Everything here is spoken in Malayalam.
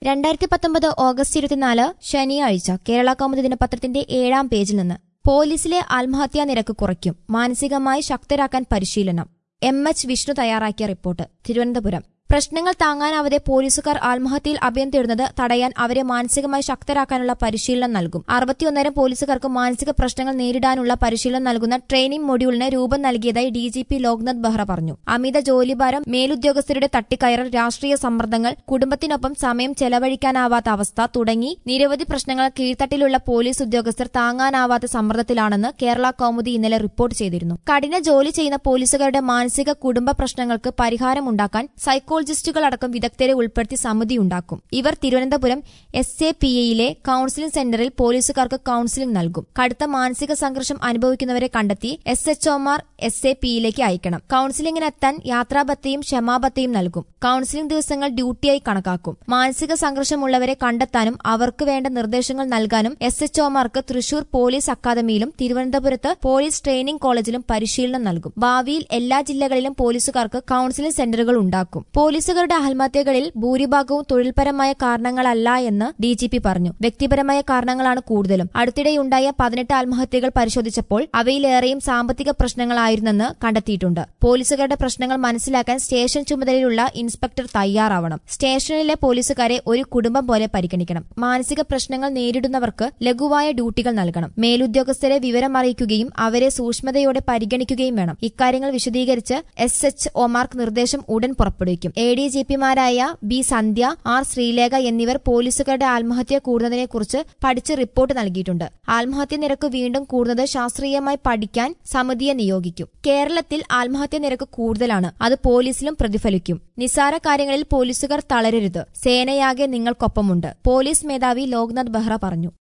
രണ്ടായിരത്തി പത്തൊമ്പത് ഓഗസ്റ്റ് ഇരുപത്തിനാല് ശനിയാഴ്ച കേരള കൗമുദി ദിനപത്രത്തിന്റെ ഏഴാം പേജിൽ നിന്ന് പോലീസിലെ ആത്മഹത്യാ നിരക്ക് കുറയ്ക്കും മാനസികമായി ശക്തരാക്കാൻ പരിശീലനം എം എച്ച് വിഷ്ണു തയ്യാറാക്കിയ റിപ്പോർട്ട് തിരുവനന്തപുരം പ്രശ്നങ്ങൾ താങ്ങാനാവാതെ പോലീസുകാർ ആത്മഹത്യയിൽ അഭയം തേടുന്നത് തടയാൻ അവരെ മാനസികമായി ശക്തരാക്കാനുള്ള പരിശീലനം നൽകും അറുപത്തിയൊന്നരം പോലീസുകാർക്ക് മാനസിക പ്രശ്നങ്ങൾ നേരിടാനുള്ള പരിശീലനം നൽകുന്ന ട്രെയിനിംഗ് മൊഡ്യൂളിന് രൂപം നൽകിയതായി D G P Loknath Behera പറഞ്ഞു അമിത ജോലിഭാരം മേലുദ്യോഗസ്ഥരുടെ തട്ടിക്കയറൽ രാഷ്ട്രീയ സമ്മർദ്ദങ്ങൾ കുടുംബത്തിനൊപ്പം സമയം ചെലവഴിക്കാനാവാത്ത അവസ്ഥ തുടങ്ങി നിരവധി പ്രശ്നങ്ങൾ കീഴ്ത്തട്ടിലുള്ള പോലീസ് ഉദ്യോഗസ്ഥർ താങ്ങാനാവാത്ത സമ്മർദ്ദത്തിലാണെന്ന് കേരള കൌമുദി ഇന്നലെ റിപ്പോർട്ട് ചെയ്തിരുന്നു കഠിന ജോലി ചെയ്യുന്ന പോലീസുകാരുടെ മാനസിക കുടുംബ പ്രശ്നങ്ങൾക്ക് പരിഹാരമുണ്ടാക്കാൻ സൈക്കോളജിസ്റ്റുകളടക്കം വിദഗ്ധരെ ഉൾപ്പെടുത്തി സമിതി ഉണ്ടാക്കും ഇവർ തിരുവനന്തപുരം എസ് എ പി എയിലെ കൌൺസിലിംഗ് സെന്ററിൽ പോലീസുകാർക്ക് കൌൺസിലിംഗ് നൽകും കടുത്ത മാനസിക സംഘർഷം അനുഭവിക്കുന്നവരെ കണ്ടെത്തി എസ് എച്ച് ഒമാർ എസ് എ പിയിലേക്ക് അയക്കണം കൌൺസിലിംഗിനെത്താൻ യാത്രാബത്തയും ക്ഷമാബത്തയും നൽകും കൌൺസിലിംഗ് ദിവസങ്ങൾ ഡ്യൂട്ടിയായി കണക്കാക്കും മാനസിക സംഘർഷമുള്ളവരെ കണ്ടെത്താനും അവർക്ക് വേണ്ട നിർദ്ദേശങ്ങൾ നൽകാനും എസ് എച്ച് ഒമാർക്ക് തൃശൂർ പോലീസ് അക്കാദമിയിലും തിരുവനന്തപുരത്ത് പോലീസ് ട്രെയിനിംഗ് കോളേജിലും പരിശീലനം നൽകും ഭാവിയിൽ എല്ലാ ജില്ലകളിലും പോലീസുകാർക്ക് കൌൺസിലിംഗ് സെന്ററുകൾ ഉണ്ടാക്കും പോലീസുകാരുടെ ആത്മഹത്യകളിൽ ഭൂരിഭാഗവും തൊഴിൽപരമായ കാരണങ്ങളല്ല എന്ന് ഡി ജി പി പറഞ്ഞു വ്യക്തിപരമായ കാരണങ്ങളാണ് കൂടുതലും അടുത്തിടെയുണ്ടായ പതിനെട്ട് ആത്മഹത്യകൾ പരിശോധിച്ചപ്പോൾ അവയിലേറെയും സാമ്പത്തിക പ്രശ്നങ്ങളായിരുന്നെന്ന് കണ്ടെത്തിയിട്ടുണ്ട് പോലീസുകാരുടെ പ്രശ്നങ്ങൾ മനസ്സിലാക്കാൻ സ്റ്റേഷൻ ചുമതലയിലുള്ള ഇൻസ്പെക്ടർ തയ്യാറാവണം സ്റ്റേഷനിലെ പോലീസുകാരെ ഒരു കുടുംബം പോലെ പരിഗണിക്കണം മാനസിക പ്രശ്നങ്ങൾ നേരിടുന്നവർക്ക് ലഘുവായ ഡ്യൂട്ടികൾ നൽകണം മേലുദ്യോഗസ്ഥരെ വിവരം അറിയിക്കുകയും അവരെ സൂക്ഷ്മതയോടെ പരിഗണിക്കുകയും വേണം ഇക്കാര്യങ്ങൾ വിശദീകരിച്ച് എസ് എച്ച് ഒമാർക്ക് നിർദ്ദേശം ഉടൻ പുറപ്പെടുവിക്കും എ ഡി ജി പിമാരായ ബി സന്ധ്യ ആർ ശ്രീലേഖ എന്നിവർ പോലീസുകാരുടെ ആത്മഹത്യ കൂടുന്നതിനെക്കുറിച്ച് പഠിച്ച് റിപ്പോർട്ട് നൽകിയിട്ടുണ്ട് ആത്മഹത്യ നിരക്ക് വീണ്ടും കൂടുന്നത് ശാസ്ത്രീയമായി പഠിക്കാൻ സമിതിയെ നിയോഗിക്കും കേരളത്തിൽ ആത്മഹത്യ നിരക്ക് കൂടുതലാണ് അത് പോലീസിലും പ്രതിഫലിക്കും നിസ്സാര കാര്യങ്ങളിൽ പോലീസുകാർ തളരരുത് സേനയാകെ നിങ്ങൾക്കൊപ്പമുണ്ട് പോലീസ് മേധാവി ലോക്നാഥ് ബെഹ്റ പറഞ്ഞു